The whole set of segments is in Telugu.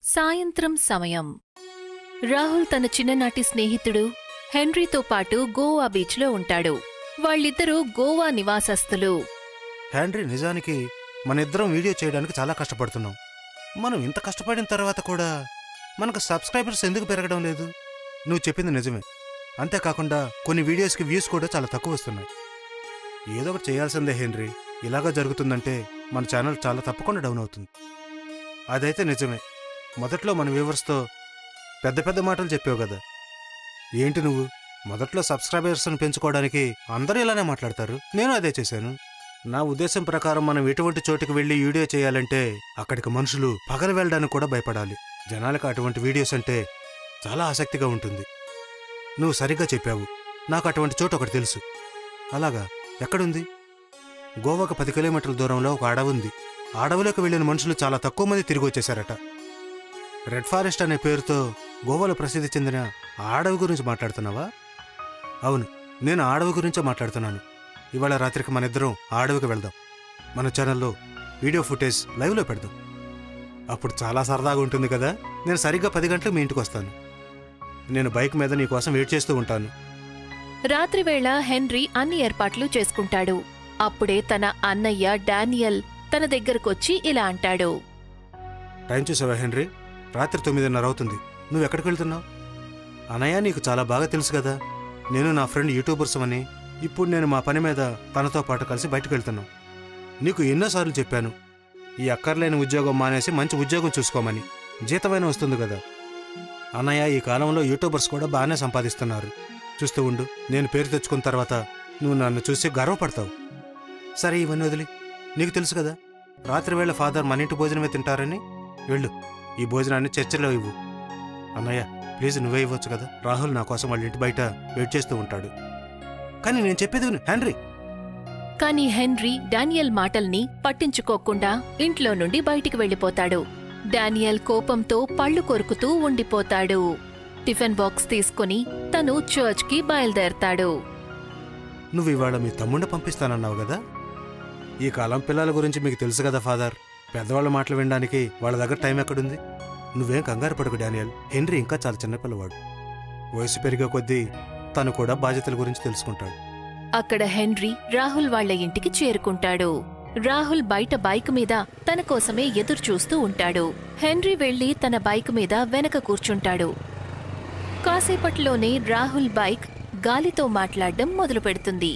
సాయంత్రం సమయం రాహుల్ తన చిన్ననాటి స్నేహితుడు హెన్రీతో పాటు గోవా బీచ్లో ఉంటాడు వాళ్ళిద్దరూ గోవా నివాసస్తులు హ్యాండ్రీ నిజానికి మన ఇద్దరం వీడియో చేయడానికి చాలా కష్టపడుతున్నాం మనం ఇంత కష్టపడిన తర్వాత కూడా మనకు సబ్స్క్రైబర్స్ ఎందుకు పెరగడం లేదు నువ్వు చెప్పింది నిజమే అంతేకాకుండా కొన్ని వీడియోస్కి వ్యూస్ కూడా చాలా తక్కువ వస్తున్నాయి ఏదో ఒకటి చేయాల్సిందే హెన్రీ ఇలాగా జరుగుతుందంటే మన ఛానల్ చాలా తప్పకుండా డౌన్ అవుతుంది అదైతే నిజమే మొదట్లో మన వ్యూవర్స్తో పెద్ద పెద్ద మాటలు చెప్పావు కదా ఏంటి నువ్వు మొదట్లో సబ్స్క్రైబర్స్ని పెంచుకోవడానికి అందరూ ఇలానే మాట్లాడతారు నేను అదే చేశాను నా ఉద్దేశం ప్రకారం మనం ఎటువంటి చోటుకి వెళ్ళి వీడియో చేయాలంటే అక్కడికి మనుషులు పగలు వెళ్ళడానికి కూడా భయపడాలి జనాలకు అటువంటి వీడియోస్ అంటే చాలా ఆసక్తిగా ఉంటుంది నువ్వు సరిగ్గా చెప్పావు నాకు అటువంటి చోటు ఒకటి తెలుసు అలాగా ఎక్కడుంది గోవాకు పది కిలోమీటర్ల దూరంలో ఒక అడవి ఉంది ఆ అడవిలోకి వెళ్ళిన మనుషులు చాలా తక్కువ మంది తిరిగి వచ్చేశారట రెడ్ ఫారెస్ట్ అనే పేరుతో గోవాలో ప్రసిద్ధి చెందిన ఆ అడవి గురించి మాట్లాడుతున్నావా అవును నేను ఆ అడవి గురించే మాట్లాడుతున్నాను ఇవాళ రాత్రికి మన ఇద్దరం ఆ అడవికి వెళ్దాం మన ఛానల్లో వీడియో ఫుటేజ్ లైవ్లో పెడదాం అప్పుడు చాలా సరదాగా ఉంటుంది కదా నేను సరిగ్గా పది గంటలకు మీ ఇంటికి వస్తాను నేను బైక్ మీద నీ కోసం వెయిట్ చేస్తూ ఉంటాను రాత్రివేళ హెన్రీ అన్ని ఏర్పాట్లు చేసుకుంటాడు అప్పుడే తన అన్నయ్య డానియల్ తన దగ్గరకొచ్చి ఇలా అంటాడు టైం చూసావా హెన్రీ రాత్రి తొమ్మిదిన్నర అవుతుంది నువ్వు ఎక్కడికి వెళ్తున్నావు అనయ్య నీకు చాలా బాగా తెలుసు కదా నేను నా ఫ్రెండ్ యూట్యూబర్స్ అని ఇప్పుడు నేను మా పని మీద తనతో పాటు కలిసి బయటకు వెళ్తున్నాం నీకు ఎన్నోసార్లు చెప్పాను ఈ అక్కర్లేని ఉద్యోగం మానేసి మంచి ఉద్యోగం చూసుకోమని జీతమైన వస్తుంది కదా అన్నయ్య ఈ కాలంలో యూట్యూబర్స్ కూడా బాగానే సంపాదిస్తున్నారు చూస్తూ ఉండు నేను పేరు తెచ్చుకున్న తర్వాత నువ్వు నన్ను చూసి గర్వపడతావు సరే ఇవన్నీ వదిలి నీకు తెలుసు కదా రాత్రి వేళ ఫాదర్ మన ఇంటి భోజనమే తింటారని వెళ్ళు ఈ భోజనాన్ని చర్చలో ఇవ్వు అన్నయ్య ప్లీజ్ నువ్వే ఇవ్వచ్చు కదా రాహుల్ నా కోసం వాళ్ళ ఇంటి బయట వెయిట్ చేస్తూ ఉంటాడు కానీ నేను చెప్పేది విను, హెన్రీ కాని హెన్రీ డానియల్ మాటల్ని పట్టించుకోకుండా ఇంట్లో నుండి బయటికి వెళ్ళిపోతాడు డానియల్ కోపంతో పళ్ళు కొరుకుతూ ఉండిపోతాడు టిఫిన్ బాక్స్ తీసుకుని తను చర్చ్కి బయలుదేరతాడు నువ్వు ఇవాళ మీ తమ్ముడిని పంపిస్తానన్నావు కదా ఈ కాలం పిల్లల గురించి మీకు తెలుసు కదా ఫాదర్ పెద్దవాళ్ళ మాటలు వినడానికి వాళ్ళ దగ్గర టైం ఎక్కడుంది నువ్వేం కంగారు పడకు డానియల్ హెన్రీ ఇంకా చాలా చిన్నపిల్లవాడు వయసు పెరిగే కొద్దీ తను కూడా బాధ్యతల గురించి తెలుసుకుంటాడు అక్కడ హెన్రీ రాహుల్ వాళ్ళ ఇంటికి చేరుకుంటాడు రాహుల్ బయట బైక్ మీద తన కోసమే ఎదురు చూస్తూ ఉంటాడు హెన్రీ వెళ్లి తన బైక్ మీద వెనక కూర్చుంటాడు కాసేపట్లోనే రాహుల్ బైక్ గాలితో మాట్లాడడం మొదలుపెడుతుంది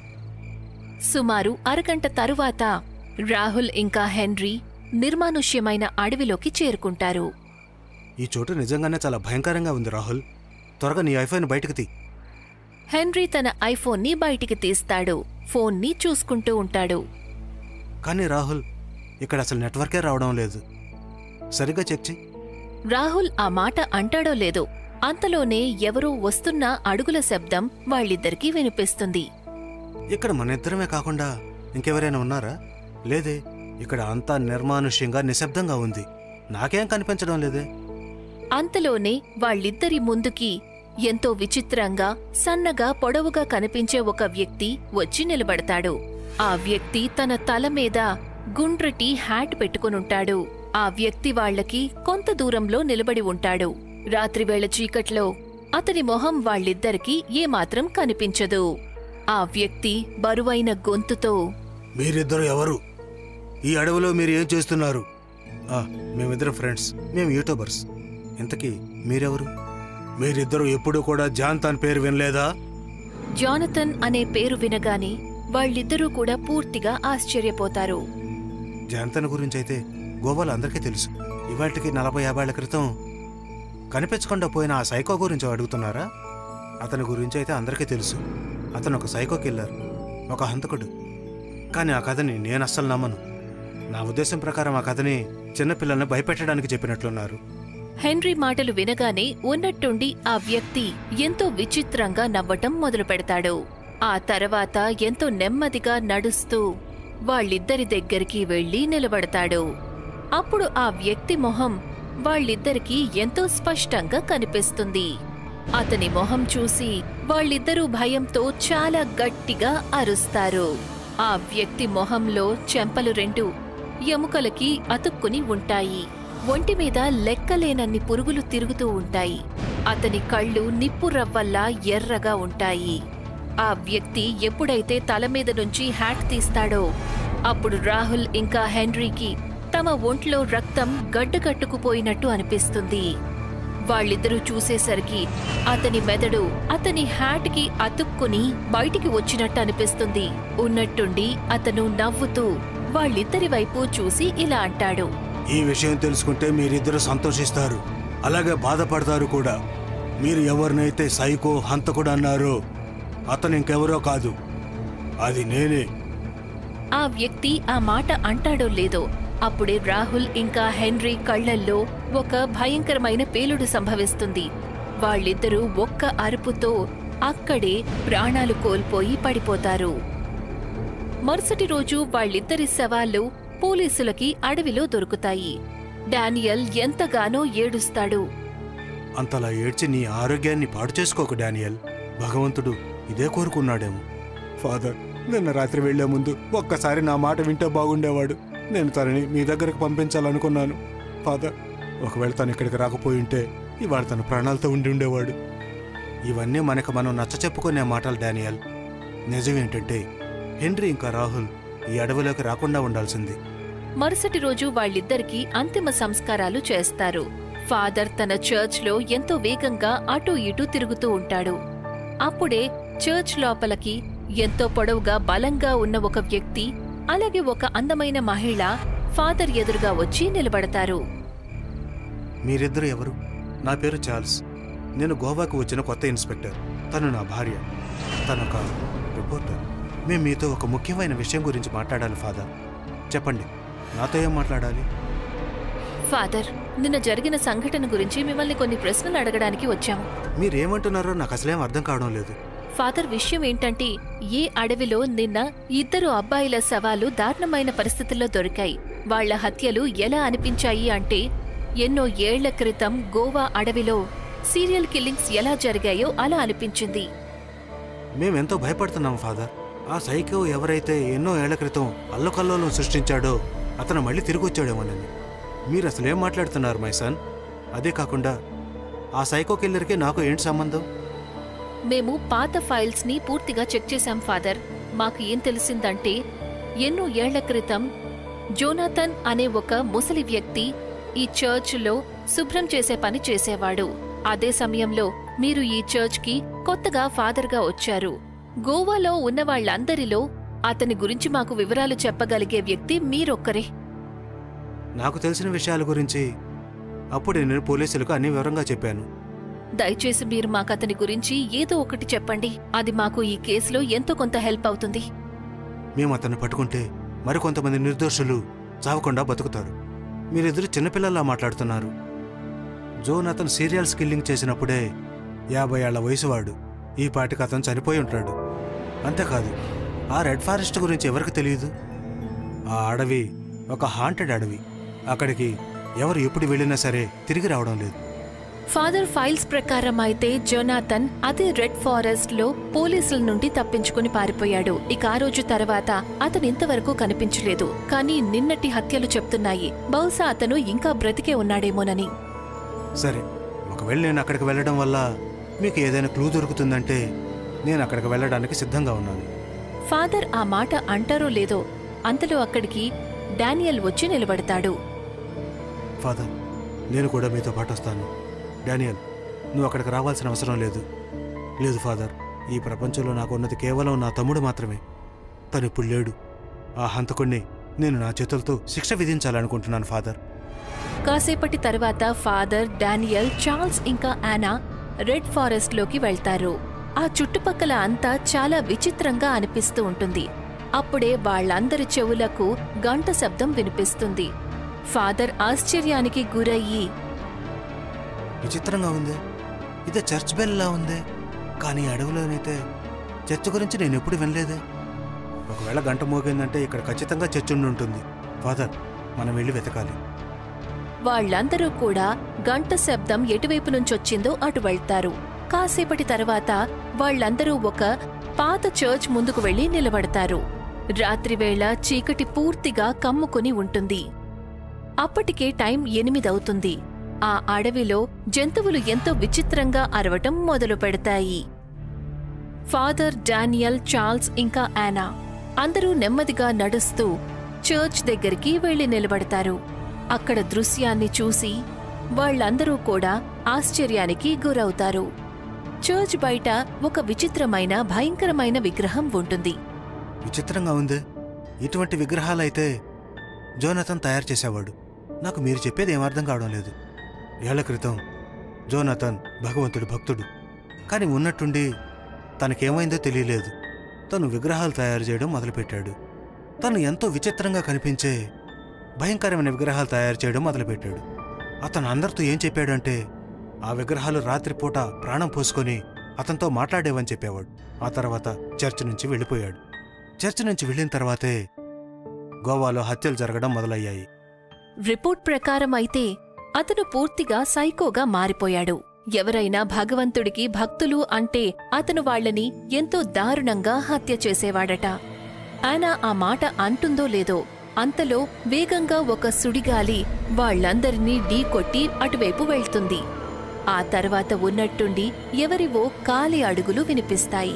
సుమారు అరగంట తరువాత రాహుల్ ఇంకా హెన్రీ నిర్మానుష్యమైన అడవిలోకి చేరుకుంటారు ఈ చోటు నిజంగానే చాలా భయంకరంగా ఉంది రాహుల్ త్వరగా నీ ఐఫోన్ బయటకు తీ హెన్రీ తన ఐఫోన్ని బయటికి తీస్తాడు ఫోన్ని చూసుకుంటూ ఉంటాడు కానీ రాహుల్ ఇక్కడ అసలు నెట్వర్కే రావడం లేదు సరిగ్గా చెక్ చెయ్యి రాహుల్ ఆ మాట అంటాడో లేదో అంతలోనే ఎవరో వస్తున్న అడుగుల శబ్దం వాళ్ళిద్దరికీ వినిపిస్తుంది ఇక్కడ మన ఇద్దరమే కాకుండా ఇంకెవరైనా ఉన్నారా లేదే ఇక్కడ అంతా నిర్మానుష్యంగా నిశ్శబ్దంగా ఉంది నాకేం కనిపించడం లేదే అంతలోనే వాళ్ళిద్దరి ముందుకి ఎంతో విచిత్రంగా సన్నగా పొడవుగా కనిపించే ఒక వ్యక్తి వచ్చి నిలబడతాడు ఆ వ్యక్తి తన తల మీద గుండ్రటి హ్యాట్ పెట్టుకునుంటాడు ఆ వ్యక్తి వాళ్ళకి కొంత దూరంలో నిలబడి ఉంటాడు రాత్రివేళ చీకట్లో అతని మొహం వాళ్ళిద్దరికీ ఏమాత్రం కనిపించదు ఆ వ్యక్తి బరువైన గొంతుతో మీరిద్దరు ఎవరు ఈ అడవిలో మీరు ఏం చేస్తున్నారు ఆ, మేమిద్దరం ఫ్రెండ్స్ మేము యూట్యూబర్స్ ఇంతకీ మీరెవరు మీరిద్దరూ ఎప్పుడూ కూడా జాన్ తన పేరు వినలేదా జానథన్ అనే పేరు వినగానే వాళ్ళిద్దరూ కూడా పూర్తిగా ఆశ్చర్యపోతారు జాన్తన్ గురించి అయితే గోవాలో అందరికీ తెలుసు ఇవాటికి నలభై యాభైళ్ల క్రితం కనిపించకుండా పోయిన ఆ సైకో గురించి అడుగుతున్నారా అతని గురించి అయితే అందరికీ తెలుసు అతను ఒక సైకో కిల్లర్ ఒక హంతకుడు కానీ ఆ కథని నేను అస్సలు నమ్మను నా ఉద్దేశం ప్రకారం ఆ కథని చిన్నపిల్లల్ని భయపెట్టడానికి చెప్పినట్లున్నారు హెన్రీ మాటలు వినగానే ఉన్నట్టుండి ఆ వ్యక్తి ఎంతో విచిత్రంగా నవ్వటం మొదలు పెడతాడు ఆ తర్వాత ఎంతో నెమ్మదిగా నడుస్తూ వాళ్ళిద్దరి దగ్గరికి వెళ్లి నిలబడతాడు అప్పుడు ఆ వ్యక్తి మొహం వాళ్ళిద్దరికీ ఎంతో స్పష్టంగా కనిపిస్తుంది అతని మొహం చూసి వాళ్ళిద్దరూ భయంతో చాలా గట్టిగా అరుస్తారు ఆ వ్యక్తి మొహంలో చెంపలు రెండు ఎముకలకి అతుక్కుని ఉంటాయి ఒంటి మీద లెక్కలేనన్ని పురుగులు తిరుగుతూ ఉంటాయి అతని కళ్ళు నిప్పు రవ్వల్లా ఎర్రగా ఉంటాయి ఆ వ్యక్తి ఎప్పుడైతే తల మీద నుంచి హ్యాట్ తీస్తాడో అప్పుడు రాహుల్ ఇంకా హెన్రీకి తమ ఒంట్లో రక్తం గడ్డకట్టుకుపోయినట్టు అనిపిస్తుంది వాళ్ళిద్దరూ చూసేసరికి అతని మెదడు అతని హ్యాట్కి అతుక్కుని బయటికి వచ్చినట్టు అనిపిస్తుంది ఉన్నట్టుండి అతను నవ్వుతూ వాళ్ళిద్దరి వైపు చూసి ఇలా అంటాడు ఈ విషయం తెలుసుకుంటే మీరిద్దరు సంతోషిస్తారు అలాగే బాధపడతారు కూడా మీరు ఎవరినైతే సైకో హంతకుడు అన్నారో అతను ఇంకెవరో కాదు అది నేనే ఆ వ్యక్తి ఆ మాట అంటాడో లేదో అప్పుడే రాహుల్ ఇంకా హెన్రీ కళ్ళల్లో ఒక భయంకరమైన పేలుడు సంభవిస్తుంది వాళ్ళిద్దరూ ఒక్క అరుపుతో అక్కడే ప్రాణాలు కోల్పోయి పడిపోతారు మరుసటి రోజు వాళ్ళిద్దరి శవాలు పోలీసులకి అడవిలో దొరుకుతాయి డానియల్ ఎంతగానో ఏడుస్తాడు అంతలా ఏడ్చి నీ ఆరోగ్యాన్ని పాడు చేసుకోకు డానియల్ భగవంతుడు ఇదే కోరుకున్నాడేమో ఫాదర్ నిన్న రాత్రి వెళ్లే ముందు ఒక్కసారి నా మాట వింటే బాగుండేవాడు నేను తనని మీ దగ్గరకు పంపించాలనుకున్నాను ఫాదర్ ఒకవేళ తను ఇక్కడికి రాకపోయి ఉంటే ఇవాళ తన ప్రాణాలతో ఉండి ఉండేవాడు ఇవన్నీ మనకు మనం నచ్చ చెప్పుకునే మాటలు డానియల్ నిజం ఏంటంటే హెన్రీ ఇంకా రాహుల్ ఈ అడవిలోకి రాకుండా ఉండాల్సింది మరుసటి రోజు వాళ్ళిద్దరికీ అంతిమ సంస్కారాలు చేస్తారు ఫాదర్ తన చర్చ్లో ఎంతో వేగంగా అటూ ఇటూ తిరుగుతూ ఉంటాడు అప్పుడే చర్చ్ లోపలికి ఎంతో పొడవుగా బలంగా ఉన్న ఒక వ్యక్తి అలాగే ఒక అందమైన మహిళ ఫాదర్ ఎదురుగా వచ్చి నిలబడతారు మీరిద్దరు ఎవరు నా పేరు చార్ల్స్ నేను గోవాకు వచ్చిన కొత్త ఇన్స్పెక్టర్ తను నా భార్య తను ఒక రిపోర్టర్ మేము మీతో ఒక ముఖ్యమైన విషయం గురించి మాట్లాడాలి ఫాదర్ చెప్పండి నాతో ఏం మాట్లాడాలి ఫాదర్ నిన్న జరిగిన సంఘటన గురించి మిమ్మల్ని కొన్ని ప్రశ్నలు అడగడానికి వచ్చాము మీరేమంటున్నారో నాకు అసలేం అర్థం కావడం లేదు ఫాదర్ విషయం ఏంటంటే ఏ అడవిలో నిన్న ఇద్దరు అబ్బాయిల శవాలు దారుణమైన పరిస్థితుల్లో దొరికాయి వాళ్ళ హత్యలు ఎలా అనిపించాయి అంటే ఎన్నో ఏళ్ల క్రితం గోవా అడవిలో సీరియల్ కిల్లింగ్స్ ఎలా జరిగాయో అలా అనిపించింది మేమెంతో భయపడుతున్నాం ఫాదర్ ఆ సైకో ఎవరైతే ఎన్నో ఏళ్ల క్రితం అల్లకల్లోలం సృష్టించాడో అతను మళ్ళీ తిరిగి వచ్చాడేమోనని మీరు అసలేం మాట్లాడుతున్నారు మై సన్ అదే కాకుండా ఆ సైకో కిల్లర్కి నాకు ఏంటి సంబంధం మేము పాత ఫైల్స్ ని పూర్తిగా చెక్ చేశాం ఫాదర్ మాకు ఏం తెలిసిందంటే ఎన్నో ఏళ్ల క్రితం జోనాథన్ అనే ఒక ముసలి వ్యక్తి ఈ చర్చ్లో శుభ్రం చేసే పని చేసేవాడు అదే సమయంలో మీరు ఈ చర్చ్కి కొత్తగా ఫాదర్గా వచ్చారు గోవాలో ఉన్న వాళ్ళందరిలో అతని గురించి మాకు వివరాలు చెప్పగలిగే వ్యక్తి మీరొక్కరే నాకు తెలిసిన విషయాల గురించి అప్పుడే నేను పోలీసులకు అన్ని వివరంగా చెప్పాను దయచేసి మీరు మాకు అతని గురించి ఏదో ఒకటి చెప్పండి అది మాకు ఈ కేసులో ఎంతో కొంత హెల్ప్ అవుతుంది మేము అతన్ని పట్టుకుంటే మరికొంతమంది నిర్దోషులు చావకుండా బతుకుతారు మీరిద్దరు చిన్నపిల్లల్లా మాట్లాడుతున్నారు జోన్ అతను సీరియల్ స్కిల్లింగ్ చేసినప్పుడే యాభై ఏళ్ల వయసువాడు ఈ పాటికి అతను చనిపోయి ఉంటాడు అంతేకాదు ఆ రెడ్ ఫారెస్ట్ గురించి ఎవరికి తెలియదు ఆ అడవి ఒక హాంటెడ్ అడవి అక్కడికి ఎవరు ఎప్పుడు వెళ్ళినా సరే తిరిగి రావడం లేదు ఫాదర్ ఫైల్స్ ప్రకారం అయితే జొనాథన్ అదే రెడ్ ఫారెస్ట్ లో పోలీసుల నుండి తప్పించుకుని పారిపోయాడు ఇక ఆ రోజు తర్వాత అతను ఇంతవరకు కనిపించలేదు కానీ నిన్నటి హత్యలు చెప్తున్నాయి బహుశా అతను ఇంకా బ్రతికే ఉన్నాడేమోనని సరే ఒకవేళ నేను అక్కడికి వెళ్ళడం వల్ల మీకు ఏదైనా క్లూ దొరుకుతుందంటే నేను అక్కడికి వెళ్ళడానికి సిద్ధంగా ఉన్నాను ఫాదర్ ఆ మాట అంటారో లేదో అంతలో అక్కడికి డానియల్ వచ్చి నిలబడతాడు ఫాదర్ నేను కూడా మీతో పాటు వస్తాను డానియల్ నువ్వు అక్కడికి రావాల్సిన అవసరం లేదు లేదు ఫాదర్ ఈ ప్రపంచంలో నాకు ఉన్నది కేవలం నా తమ్ముడు మాత్రమే తను ఇప్పుడు లేడు ఆ హంతకుణ్ణి నేను నా చేతులతో శిక్ష విధించాలనుకుంటున్నాను ఫాదర్ కాసేపటి తర్వాత ఫాదర్ డానియల్ చార్ల్స్ ఇంకా యానా రెడ్ ఫారెస్ట్ లోకి వెళ్తారు ఆ చుట్టుపక్కల అంతా చాలా విచిత్రంగా అనిపిస్తూ ఉంటుంది అప్పుడే వాళ్ళందరి చెవులకు గంట శబ్దం వినిపిస్తుంది ఫాదర్ ఆశ్చర్యానికి గురయ్యి విచిత్రంగా ఉంది ఇదే చర్చ్ బెల్లా ఉంది కానీ ఈ అడవిలోనైతే చర్చ్ గురించి నేను ఎప్పుడు వినలేదే ఒకవేళ గంట మోగిందంటే ఇక్కడ ఖచ్చితంగా చర్చ్ ఉండి ఉంటుంది ఫాదర్ మనం వెళ్ళి వెతకాలి వాళ్ళందరూ కూడా గంట శబ్దం ఎటువైపు నుంచొచ్చిందో అటు వెళ్తారు కాసేపటి తర్వాత వాళ్ళందరూ ఒక పాత చర్చ్ ముందుకు వెళ్లి నిలబడతారు రాత్రివేళ చీకటి పూర్తిగా కమ్ముకుని ఉంటుంది అప్పటికే టైం ఎనిమిదవుతుంది ఆ అడవిలో జంతువులు ఎంతో విచిత్రంగా అరవటం మొదలు పెడతాయి ఫాదర్ డానియల్ చార్ల్స్ ఇంకా యానా అందరూ నెమ్మదిగా నడుస్తూ చర్చ్ దగ్గరికి వెళ్లి నిలబడతారు అక్కడ దృశ్యాన్ని చూసి వాళ్ళందరూ కూడా ఆశ్చర్యానికి గురవుతారు చర్చ్ బయట ఒక విచిత్రమైన భయంకరమైన విగ్రహం ఉంటుంది విచిత్రంగా ఉంది ఇటువంటి విగ్రహాలైతే జోనతన్ తయారు చేసేవాడు నాకు మీరు చెప్పేది ఏం అర్థం కావడం లేదు ఏళ్ల క్రితం జోనతన్ భగవంతుడి భక్తుడు కానీ ఉన్నట్టుండి తనకేమైందో తెలియలేదు తను విగ్రహాలు తయారు చేయడం మొదలుపెట్టాడు తను ఎంతో విచిత్రంగా కనిపించే భయంకరమైన విగ్రహాలు తయారు చేయడం మొదలుపెట్టాడు అతను అందరితో ఏం చెప్పాడంటే ఆ విగ్రహాలు రాత్రిపూట ప్రాణం పోసుకొని అతనితో మాట్లాడేవని చెప్పేవాడు ఆ తర్వాత చర్చ్ నుంచి వెళ్ళిపోయాడు చర్చ్ నుంచి వెళ్ళిన తర్వాతే గోవాలో హత్యలు జరగడం మొదలయ్యాయి రిపోర్ట్ ప్రకారం అయితే అతను పూర్తిగా సైకోగా మారిపోయాడు ఎవరైనా భగవంతుడికి భక్తులు అంటే అతను వాళ్ళని ఎంతో దారుణంగా హత్య చేసేవాడట ఆయన ఆ మాట అంటుందో లేదో అంతలో వేగంగా ఒక సుడిగాలి వాళ్ళందరినీ ఢీకొట్టి అటువైపు వెళ్తుంది ఆ తర్వాత ఉన్నట్టుండి ఎవరివో కాలి అడుగులు వినిపిస్తాయి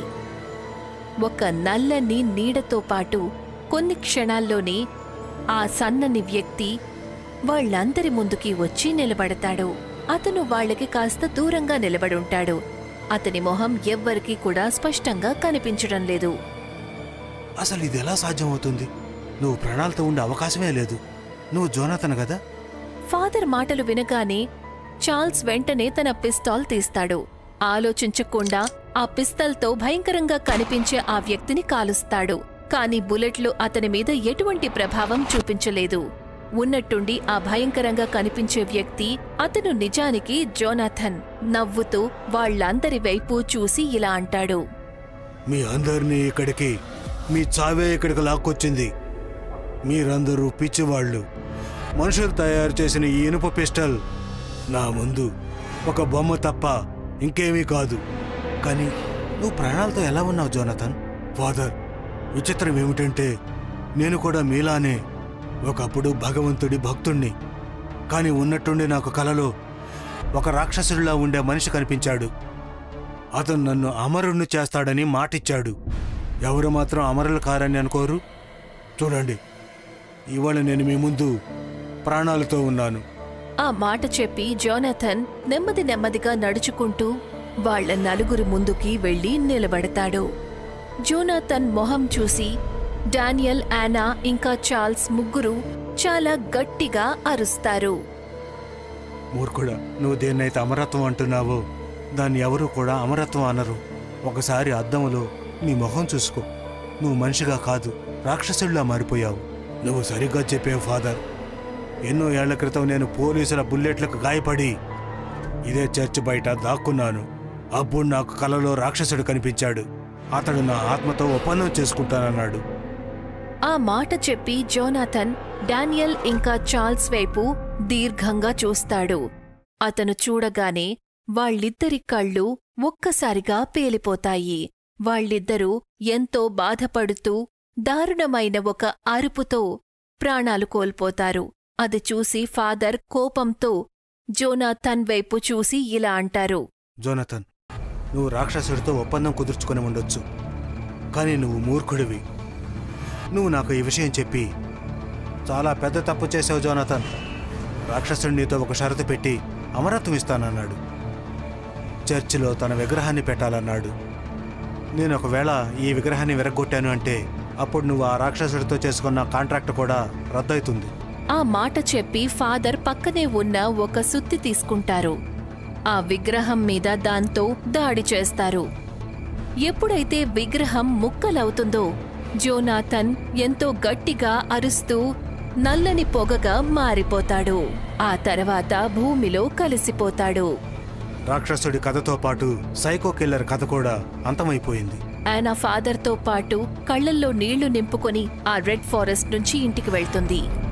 ఒక నల్లని నీడతో పాటు కొన్ని క్షణాల్లోనే ఆ సన్నని వ్యక్తి వాళ్ళందరి ముందుకి వచ్చి నిలబడతాడు అతను వాళ్ళకి కాస్త దూరంగా నిలబడుంటాడు అతని మొహం ఎవ్వరికీ కూడా స్పష్టంగా కనిపించడం లేదు అసలు ఇది ఎలా సాధ్యమవుతుంది నువ్వు ప్రాణాలతో ఉండే అవకాశమే లేదు నువ్వు జోనాతన్ కదా ఫాదర్ మాటలు వినగానే చార్ల్స్ వెంటనే తన పిస్టాల్ తీస్తాడు ఆలోచించకుండా ఆ పిస్తల్తో భయంకరంగా కనిపించే ఆ వ్యక్తిని కాలుస్తాడు కాని బుల్లెట్లు అతని మీద ఎటువంటి ప్రభావం చూపించలేదు ఉన్నట్టుండి ఆ భయంకరంగా కనిపించే వ్యక్తి అతను నిజానికి జోనాథన్ నవ్వుతూ వాళ్ళందరి వైపు చూసి ఇలా అంటాడు మీ అందరినీ ఇక్కడికి మీ చావే ఇక్కడికి లాక్కొచ్చింది మీరందరూ పిచ్చివాళ్ళు మనుషులు తయారు చేసిన ఈ ఇనుప పిస్టల్ నా ముందు ఒక బొమ్మ తప్ప ఇంకేమీ కాదు కానీ నువ్వు ప్రాణాలతో ఎలా ఉన్నావు జోనతన్ ఫాదర్ విచిత్రం ఏమిటంటే నేను కూడా మీలానే ఒకప్పుడు భగవంతుడి భక్తుణ్ణి కానీ ఉన్నట్టుండి నాకు కలలో ఒక రాక్షసుడిలా ఉండే మనిషి కనిపించాడు అతను నన్ను అమరుణ్ణి చేస్తాడని మాటిచ్చాడు ఎవరు మాత్రం అమరులు కారని అనుకోరు చూడండి ఇవాళ నేను మీ ముందు ప్రాణాలతో ఉన్నాను ఆ మాట చెప్పి జోనాథన్ నెమ్మది నెమ్మదిగా నడుచుకుంటూ వాళ్ళ నలుగురి ముందుకి వెళ్లి నిలబడతాడు జోనాథన్ మొహం చూసి డానియల్ యానా ఇంకా చార్ల్స్ ముగ్గురు చాలా గట్టిగా అరుస్తారు మూర్ఖుడా నువ్వు దేన్నైతే అమరత్వం అంటున్నావో దాన్ని ఎవరూ కూడా అమరత్వం అనరు ఒకసారి అద్దంలో నీ మొహం చూసుకో నువ్వు మనిషిగా కాదు రాక్షసుడిలా మారిపోయావు నువ్వు సరిగ్గా చెప్పావు ఫాదర్ ఎన్నో ఏళ్ల క్రితం నేను పోలీసుల బుల్లెట్లకు గాయపడి ఇదే చర్చ్ బయట దాక్కున్నాను అప్పుడు నాకు కలలో రాక్షసుడు కనిపించాడు అతడు నా ఆత్మతో ఒప్పందం చేసుకుంటానన్నాడు ఆ మాట చెప్పి జోనాథన్ డానియల్ ఇంకా చార్ల్స్ వైపు దీర్ఘంగా చూస్తాడు అతను చూడగానే వాళ్ళిద్దరి కళ్ళు ఒక్కసారిగా పేలిపోతాయి వాళ్ళిద్దరూ ఎంతో బాధపడుతూ దారుణమైన ఒక అరుపుతో ప్రాణాలు కోల్పోతారు అది చూసి ఫాదర్ కోపంతో జోనాథన్ వైపు చూసి ఇలా అంటారు జోనతన్ నువ్వు రాక్షసుడితో ఒప్పందం కుదుర్చుకొని ఉండొచ్చు కానీ నువ్వు మూర్ఖుడివి నువ్వు నాకు ఈ విషయం చెప్పి చాలా పెద్ద తప్పు చేసావు జోనతన్ రాక్షసుడు నీతో ఒక షరతు పెట్టి అమరత్వం ఇస్తానన్నాడు చర్చిలో తన విగ్రహాన్ని పెట్టాలన్నాడు నేను ఒకవేళ ఈ విగ్రహాన్ని విరగొట్టాను అంటే అప్పుడు నువ్వు ఆ రాక్షసుడితో చేసుకున్న కాంట్రాక్ట్ కూడా రద్దవుతుంది ఆ మాట చెప్పి ఫాదర్ పక్కనే ఉన్న ఒక సుత్తి తీసుకుంటారు ఆ విగ్రహం మీద దాంతో దాడి చేస్తారు ఎప్పుడైతే విగ్రహం ముక్కలవుతుందో జోనాథన్ ఎంతో గట్టిగా అరుస్తూ నల్లని పొగగా మారిపోతాడు ఆ తర్వాత భూమిలో కలిసిపోతాడు రాక్షసుడి కథతో పాటు సైకో కిల్లర్ కథ కూడా అంతమైపోయింది ఆయన ఫాదర్తో పాటు కళ్ళల్లో నీళ్లు నింపుకొని ఆ రెడ్ ఫారెస్ట్ నుంచి ఇంటికి వెళ్తుంది